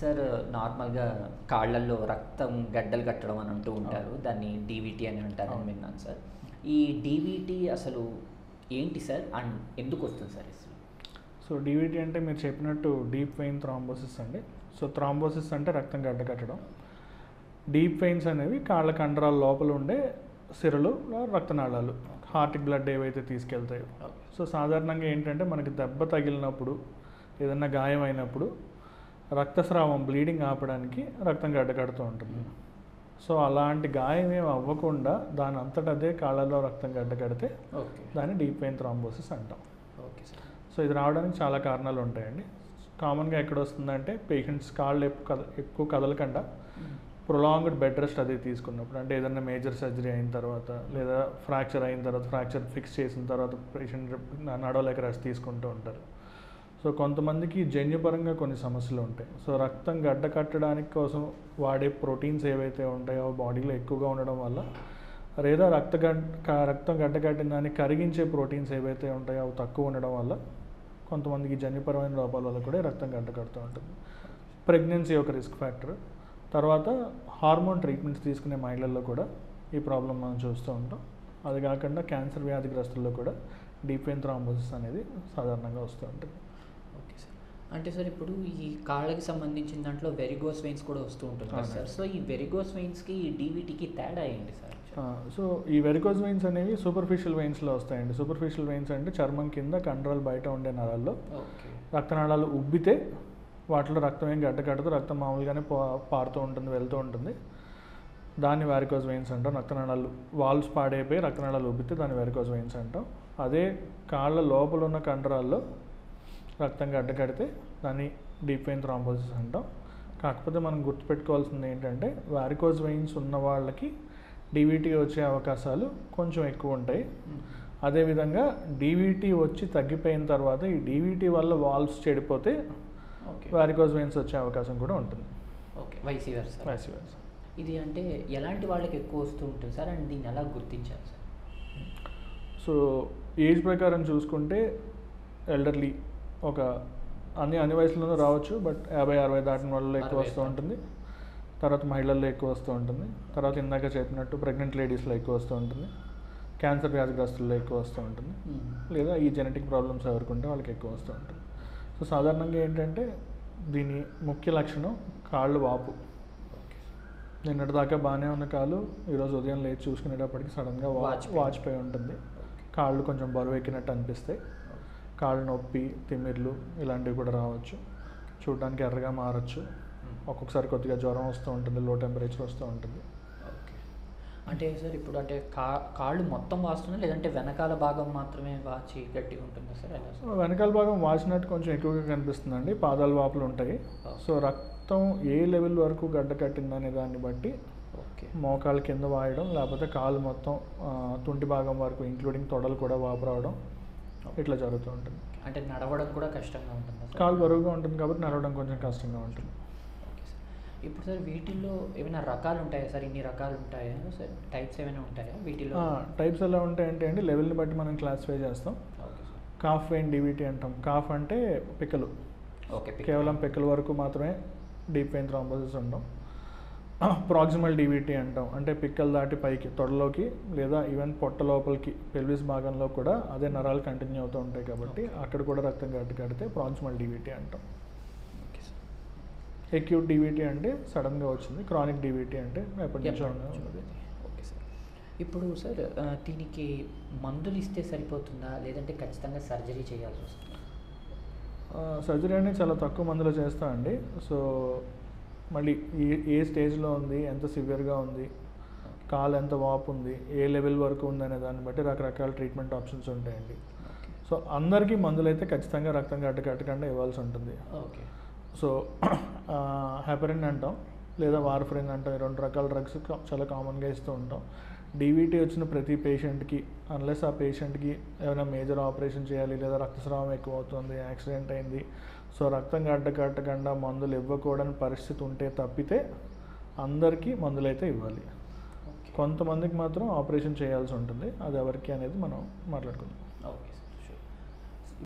Sir నార్మల్గా కాళ్ళల్లో రక్తం గడ్డలు కట్టడం అని అంటూ ఉంటారు దాన్ని డీవీటీ అని అంటారని అవును. విన్నాను సార్ ఈ డీవీటీ అసలు ఏంటి సార్ అండ్ ఎందుకు వస్తుంది సార్ అసలు సో డీవీటీ అంటే మీరు చెప్పినట్టు డీప్ వెయిన్ థ్రాంబోసిస్ అండి సో థ్రాంబోసిస్ అంటే రక్తం గడ్డ కట్టడం డీప్ వెయిన్స్ అనేవి కాళ్ళ కండరాల లోపల ఉండే సిరలు రక్తనాళాలు హార్ట్కి బ్లడ్ ఏవైతే తీసుకెళ్తాయో సో సాధారణంగా ఏంటంటే మనకి దెబ్బ తగిలినప్పుడు ఏదన్నా గాయం అయినప్పుడు రక్తస్రావం బ్లీడింగ్ ఆపడానికి రక్తం గడ్డ కడుతూ ఉంటుంది సో అలాంటి గాయం ఏం అవ్వకుండా దాని అంతట అదే కాళ్ళలో రక్తం గడ్డ కడితే ఓకే దాన్ని డీప్ వెయిన్ థ్రాంబోసిస్ అంటాం ఓకే సార్ సో ఇది రావడానికి చాలా కారణాలు ఉంటాయండి కామన్గా ఎక్కడ వస్తుందంటే పేషెంట్స్ కాళ్ళు ఎక్కువ కద ఎక్కువ కదలకుండా ప్రొలాంగ్డ్ బెడ్ రెస్ట్ అది తీసుకున్నప్పుడు అంటే ఏదైనా మేజర్ సర్జరీ అయిన తర్వాత లేదా ఫ్రాక్చర్ అయిన తర్వాత ఫ్రాక్చర్ ఫిక్స్ చేసిన తర్వాత పేషెంట్ నడవలేక రెస్ట్ తీసుకుంటూ ఉంటారు సో కొంతమందికి జన్యుపరంగా కొన్ని సమస్యలు ఉంటాయి సో రక్తం గడ్డ కట్టడానికి కోసం వాడే ప్రోటీన్స్ ఏవైతే ఉంటాయో బాడీలో ఎక్కువగా ఉండడం వల్ల లేదా రక్త గడ్ క- రక్తం గడ్డ కట్టిన దాన్ని కరిగించే ప్రోటీన్స్ ఏవైతే ఉంటాయో అవి తక్కువ ఉండడం వల్ల కొంతమందికి జన్యుపరమైన లోపాల వల్ల కూడా ఈ రక్తం గడ్డ కడుతూ ఉంటుంది ప్రెగ్నెన్సీ ఒక రిస్క్ ఫ్యాక్టర్ తర్వాత హార్మోన్ ట్రీట్మెంట్స్ తీసుకునే మహిళల్లో కూడా ఈ ప్రాబ్లం మనం చూస్తూ ఉంటాం అది కాకుండా క్యాన్సర్ వ్యాధిగ్రస్తుల్లో కూడా డీప్ వెయిన్ థ్రాంబోసిస్ అనేది సాధారణంగా వస్తూ ఉంటుంది ఓకే సార్ అంటే సార్ ఇప్పుడు ఈ కాళ్ళకి సంబంధించిన దాంట్లో వెరిగోస్ వెయిన్స్ కూడా వస్తూ ఉంటుంది కదా సార్ అవునండి. సో ఈ వెరిగోస్ వెయిన్స్కి ఈ డీవీటీకి తేడా ఏంటి సార్ ఆ, సో ఈ వెరికోజ్ వెయిన్స్ అనేవి సూపర్ఫిషియల్ వెయిన్స్లో వస్తాయండి సూపర్ఫిషియల్ వెయిన్స్ అంటే చర్మం కింద కండరాలు బయట ఉండే నరాల్లో ఓకే రక్తనాళాలు ఉబ్బితే వాటిలో రక్తం ఏం గడ్డ కట్టదు రక్తం మామూలుగానే పా పారుతూ ఉంటుంది వెళ్తూ ఉంటుంది దాన్ని వ్యారికోజ్ వెయిన్స్ అంటాం రక్తనాళాలు వాల్స్ పాడైపోయి రక్తనాళాలు ఉబ్బితే దాన్ని వ్యారికోజ్ వెయిన్స్ అంటాం అదే కాళ్ళ లోపల ఉన్న కండరాల్లో రక్తం గడ్డ కడితే దాన్ని డీప్ వెయిన్ థ్రాంబోసిస్ అంటాం కాకపోతే మనం గుర్తుపెట్టుకోవాల్సింది ఏంటంటే వ్యారికోజ్ వెయిన్స్ ఉన్న వాళ్ళకి డీవీటీ వచ్చే అవకాశాలు కొంచెం ఎక్కువ ఉంటాయి అదేవిధంగా డీవీటీ వచ్చి తగ్గిపోయిన తర్వాత ఈ డీవీటీ వల్ల వాల్వ్స్ చెడిపోతే ఓకే వ్యారికోజ్ వెయిన్స్ వచ్చే అవకాశం కూడా ఉంటుంది okay vice sir vice versa. ఇది అంటే ఎలాంటి వాళ్ళకి ఎక్కువ వస్తూ ఉంటుంది సార్ అండ్ దీన్ని ఎలా గుర్తించాలి సార్ సో ఏజ్ ప్రకారం చూసుకుంటే ఎల్డర్లీ ఒక అన్ని అన్ని వయసులోనూ రావచ్చు బట్ యాభై అరవై దాటిన వాళ్ళలో ఎక్కువ అరవై వస్తూ దాటి. ఉంటుంది తర్వాత మహిళల్లో ఎక్కువ వస్తూ ఉంటుంది తర్వాత ఇందాక చెప్పినట్టు ప్రెగ్నెంట్ లేడీస్లో ఎక్కువ వస్తూ ఉంటుంది క్యాన్సర్ వ్యాధిగ్రస్తుల్లో ఎక్కువ వస్తూ ఉంటుంది లేదా ఈ జెనెటిక్ ప్రాబ్లమ్స్ ఎవరికి ఉంటే వాళ్ళకి ఎక్కువ వస్తూ ఉంటుంది సో సాధారణంగా ఏంటంటే దీని ముఖ్య లక్షణం కాళ్ళు వాపు నిన్నటి దాకా బాగానే ఉన్న కాలు ఈరోజు ఉదయం లేచి చూసుకునేటప్పటికి సడన్గా వాచ్ వాచిపోయి. వాచిపోయి ఉంటుంది కాళ్ళు కొంచెం బరువు ఎక్కినట్టు అనిపిస్తాయి కాళ్ళు నొప్పి తిమ్మిర్లు ఇలాంటివి కూడా రావచ్చు చూడడానికి ఎర్రగా మారచ్చు ఒక్కొక్కసారి కొద్దిగా జ్వరం వస్తూ ఉంటుంది లో టెంపరేచర్ వస్తూ ఉంటుంది ఓకే అంటే సార్ ఇప్పుడు అంటే కా కాళ్ళు మొత్తం వాస్తుందా లేదంటే వెనకాల భాగం మాత్రమే వాచి గట్టిగా ఉంటుందా సార్ ఎలా సార్ వెనకాల భాగం వాచినట్టు కొంచెం ఎక్కువగా కనిపిస్తుందండి పాదాల వాపులు ఉంటాయి సో రక్తం ఏ లెవెల్ వరకు గడ్డ కట్టిందనే దాన్ని బట్టి ఓకే మోకాలు కింద వాయడం లేకపోతే కాలు మొత్తం ఆ, తుంటి భాగం వరకు ఇంక్లూడింగ్ తొడలు కూడా వాపు రావడం ఇట్లా జరుగుతూ ఉంటుంది అంటే నడవడం కూడా కష్టంగా ఉంటుందా సార్ కాలు బరువుగా ఉంటుంది కాబట్టి నడవడం కొంచెం కష్టంగా ఉంటుంది ఓకే సార్ ఇప్పుడు సార్ వీటిల్లో ఏమైనా రకాలు ఉంటాయా సార్ ఇన్ని రకాలు ఉంటాయా సార్ టైప్స్ ఏమైనా ఉంటాయా వీటిలో టైప్స్ ఎలా ఉంటాయంటే అండి లెవెల్ని బట్టి మనం క్లాసిఫై చేస్తాం okay sir calf vein DVT అంటాం కాఫ్ అంటే పిక్కలు ఓకే పిక్ కేవలం పిక్కల వరకు మాత్రమే డీప్ వెయిన్ థ్రాంబోసిస్ ఉంటాం ప్రాక్సిమల్ డివిటీ అంటాం అంటే పిక్కలు దాటి పైకి తొడలోకి లేదా ఈవెన్ పొట్ట లోపలికి పెల్విస్ భాగంలో కూడా అదే నరాలు కంటిన్యూ అవుతూ ఉంటాయి కాబట్టి అక్కడ కూడా రక్తం గడ్డ కడితే ప్రాక్సిమల్ డివిటీ అంటాం ఓకే సార్ ఎక్యూట్ డివిటీ అంటే సడన్గా వచ్చింది క్రానిక్ డివిటీ అంటే ఎప్పటి నుంచో ఎప్పటి నుంచో ఉన్నది. ఉన్నది. ఓకే సార్ ఇప్పుడు సార్ ఆ, దీనికి మందులు ఇస్తే సరిపోతుందా లేదంటే ఖచ్చితంగా సర్జరీ చేయాల్సి వస్తుందా సర్జరీ అనేది చాలా తక్కువ మందిలో చేస్తామండి సో మళ్ళీ ఏ ఏ స్టేజ్లో ఉంది ఎంత సివియర్గా ఉంది కాలు ఎంత వాపు ఉంది ఏ లెవెల్ వరకు ఉంది అనే దాన్ని బట్టి రకరకాల ట్రీట్మెంట్ ఆప్షన్స్ ఉంటాయండి ఓకే సో అందరికీ మందులు అయితే ఖచ్చితంగా రక్తం గడ్డ కట్టకుండా ఇవ్వాల్సి ఉంటుంది ఓకే సో హెపరిన్ అంటాం లేదా వార్ఫరిన్ అంటాం ఈ రెండు రకాల డ్రగ్స్ చాలా కామన్గా ఇస్తూ ఉంటాం డీవీటీ వచ్చిన ప్రతి పేషెంట్కి అన్లెస్ ఆ పేషెంట్కి ఏమైనా మేజర్ ఆపరేషన్ చేయాలి లేదా రక్తస్రావం ఎక్కువ అవుతుంది యాక్సిడెంట్ అయింది సో రక్తం గడ్డ కట్టకుండా మందులు ఇవ్వకూడని పరిస్థితి ఉంటే తప్పితే అందరికీ మందులు అయితే ఇవ్వాలి ఓకే కొంతమందికి మాత్రం ఆపరేషన్ చేయాల్సి ఉంటుంది అది ఎవరికి అనేది మనం మాట్లాడుకుందాం